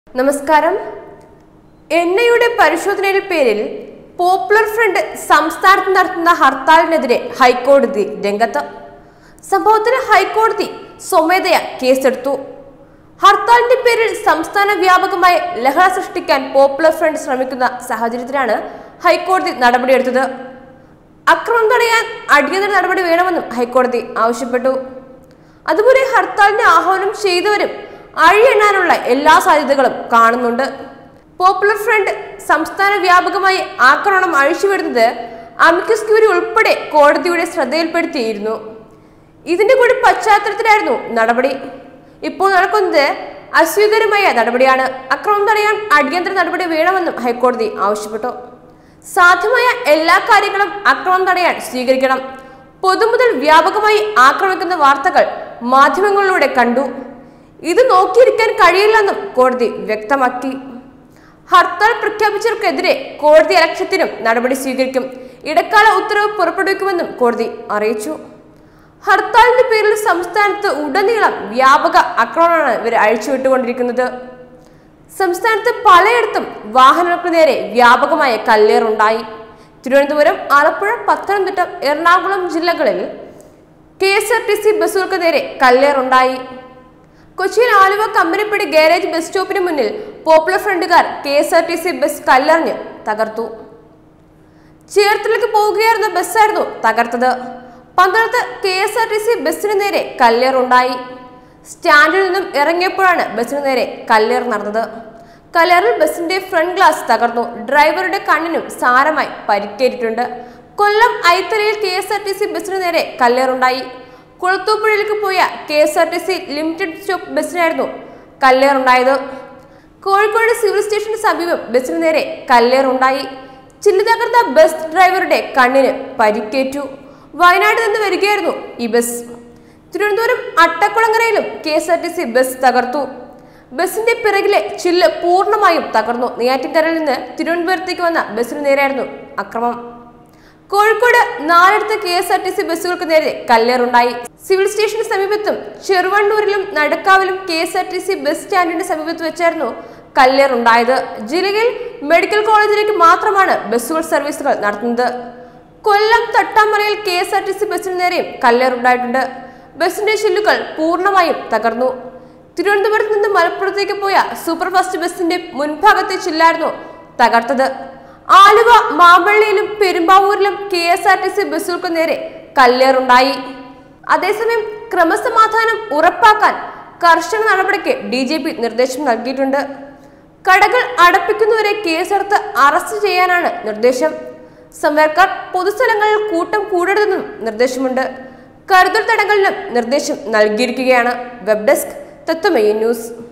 നമസ്കാരം എണ്ണയുടെ പരിശോധനയുടെ പേരിൽ പോപ്പുലർ ഫ്രണ്ട് സംസ്ഥാനത്ത് നടത്തുന്ന ഹർത്താലിനെതിരെ ഹൈക്കോടതി രംഗത്ത് സംഭവത്തിന് ഹൈക്കോടതി സ്വമേധയ കേസെടുത്തു ഹർത്താലിന്റെ പേരിൽ സംസ്ഥാന വ്യാപകമായി ലഹള സൃഷ്ടിക്കാൻ പോപ്പുലർ ഫ്രണ്ട് ശ്രമിക്കുന്ന സാഹചര്യത്തിലാണ് ഹൈക്കോടതി നടപടിയെടുത്തത് അക്രമം തടയാൻ അടിയന്തര നടപടി വേണമെന്നും ഹൈക്കോടതി ആവശ്യപ്പെട്ടു അതുപോലെ ഹർത്താലിന് ആഹ്വാനം ചെയ്തവരും അഴിയെണ്ണാനുള്ള എല്ലാ സാധ്യതകളും കാണുന്നുണ്ട് പോപ്പുലർ ഫ്രണ്ട് സംസ്ഥാന വ്യാപകമായി ആക്രമണം അഴിച്ചുവിടുന്നത് അമിക്കസ് ക്യൂരി ഉൾപ്പെടെ കോടതിയുടെ ശ്രദ്ധയിൽപ്പെടുത്തിയിരുന്നു ഇതിന്റെ കൂടി പശ്ചാത്തലത്തിലായിരുന്നു നടപടി ഇപ്പോൾ നടക്കുന്നത് അസ്വീകാര്യമായ നടപടിയാണ് അക്രമം തടയാൻ അടിയന്തര നടപടി വേണമെന്നും ഹൈക്കോടതി ആവശ്യപ്പെട്ടു സാധ്യമായ എല്ലാ കാര്യങ്ങളും അക്രമം തടയാൻ സ്വീകരിക്കണം പൊതുമുതൽ വ്യാപകമായി ആക്രമിക്കുന്ന വാർത്തകൾ മാധ്യമങ്ങളിലൂടെ കണ്ടു ഇത് നോക്കിയിരിക്കാൻ കഴിയില്ലെന്നും കോടതി വ്യക്തമാക്കി ഹർത്താൽ പ്രഖ്യാപിച്ചവർക്കെതിരെ കോടതി അലക്ഷ്യത്തിനും നടപടി സ്വീകരിക്കും ഇടക്കാല ഉത്തരവ് പുറപ്പെടുവിക്കുമെന്നും കോടതി അറിയിച്ചു ഹർത്താലിന്റെ പേരിൽ സംസ്ഥാനത്ത് ഉടനീളം വ്യാപക ആക്രമണമാണ് ഇവർ അഴിച്ചുവിട്ടുകൊണ്ടിരിക്കുന്നത് സംസ്ഥാനത്ത് പലയിടത്തും വാഹനങ്ങൾക്ക് നേരെ വ്യാപകമായ കല്ലേറുണ്ടായി തിരുവനന്തപുരം ആലപ്പുഴ പത്തനംതിട്ട എറണാകുളം ജില്ലകളിൽ K S R T C ബസ്സുകൾക്ക് നേരെ കല്ലേറുണ്ടായി കൊച്ചിയിൽ ആലുവ കമ്പനിപ്പടി ഗാരേജ് ബസ് സ്റ്റോപ്പിന് മുന്നിൽ പോപ്പുലർ ഫ്രണ്ടുകാർ K S R T C bus കല്ലെറിഞ്ഞ് തകർത്തു ചേർത്തലയ്ക്ക് പോവുകയായിരുന്ന ബസ്സായിരുന്നു തകർത്തത് പന്തളത്ത് K S R T C ബസ്സിന് നേരെ കല്ലേറുണ്ടായി സ്റ്റാൻഡിൽ നിന്നും ഇറങ്ങിയപ്പോഴാണ് ബസ്സിന് നേരെ കല്ലേർ നടന്നത് കല്ലേറിൽ ബസിന്റെ ഫ്രണ്ട് ഗ്ലാസ് തകർന്നു ഡ്രൈവറുടെ കണ്ണിനും സാരമായി പരിക്കേറ്റിട്ടുണ്ട് കൊല്ലം ഐത്തലയിൽ K S R T C ബസ്സിന് നേരെ കല്ലേറുണ്ടായി കുളത്തൂപ്പുഴയിലേക്ക് പോയ K S R T C limited stop ബസ്സിനായിരുന്നു കല്ലേറുണ്ടായത് കോഴിക്കോട് സിവിൽ സ്റ്റേഷന് സമീപം ബസ്സിന് നേരെ കല്ലേറുണ്ടായി ചില്ല് തകർത്ത ബസ് ഡ്രൈവറുടെ കണ്ണിന് പരിക്കേറ്റു വയനാട് നിന്ന് വരികയായിരുന്നു ഈ ബസ് തിരുവനന്തപുരം അട്ടക്കുളങ്ങരയിലും K S R T C bus തകർത്തു ബസിന്റെ പിറകിലെ ചില്ല് പൂർണ്ണമായും തകർന്നു നെയ്യാറ്റിൻകരയിൽ നിന്ന് തിരുവനന്തപുരത്തേക്ക് വന്ന ബസ്സിന് നേരെയായിരുന്നു അക്രമം കോഴിക്കോട് നാലിടത്ത് K S R T C ബസ്സുകൾക്ക് നേരെ കല്ലേറുണ്ടായി സിവിൽ സ്റ്റേഷന് സമീപത്തും ചെറുവണ്ണൂരിലും നടക്കാവിലും K S R T C bus സ്റ്റാൻഡിന്റെ സമീപത്ത് വെച്ചായിരുന്നു കല്ലേറുണ്ടായത് ജില്ലയിൽ മെഡിക്കൽ കോളേജിലേക്ക് മാത്രമാണ് ബസ്സുകൾ സർവീസുകൾ നടത്തുന്നത് കൊല്ലം തട്ടാമലയിൽ K S R T C ബസ്സിന് നേരെയും കല്ലേറുണ്ടായിട്ടുണ്ട് ബസിന്റെ ചില്ലുകൾ പൂർണ്ണമായും തകർന്നു തിരുവനന്തപുരത്ത് നിന്ന് മലപ്പുറത്തേക്ക് പോയ സൂപ്പർഫാസ്റ്റ് ബസിന്റെ മുൻഭാഗത്തെ ചില്ലായിരുന്നു തകർത്തത് ആലുവ മാമ്പള്ളിയിലും പെരുമ്പാവൂരിലും K S R T C ബസ്സുകൾക്ക് നേരെ കല്ലേറുണ്ടായി അതേസമയം ക്രമസമാധാനം ഉറപ്പാക്കാൻ കർശന നടപടിക്ക് ഡി ജി പി നിർദ്ദേശം നൽകിയിട്ടുണ്ട് കടകൾ അടപ്പിക്കുന്നവരെ കേസെടുത്ത് അറസ്റ്റ് ചെയ്യാനാണ് നിർദ്ദേശം സമരക്കാർ പൊതുസ്ഥലങ്ങളിൽ കൂട്ടം കൂടരുതെന്നും നിർദ്ദേശമുണ്ട് കരുതൽ തടങ്കലിനും നിർദ്ദേശം നൽകിയിരിക്കുകയാണ് വെബ് ഡെസ്ക് തത്വമയി ന്യൂസ്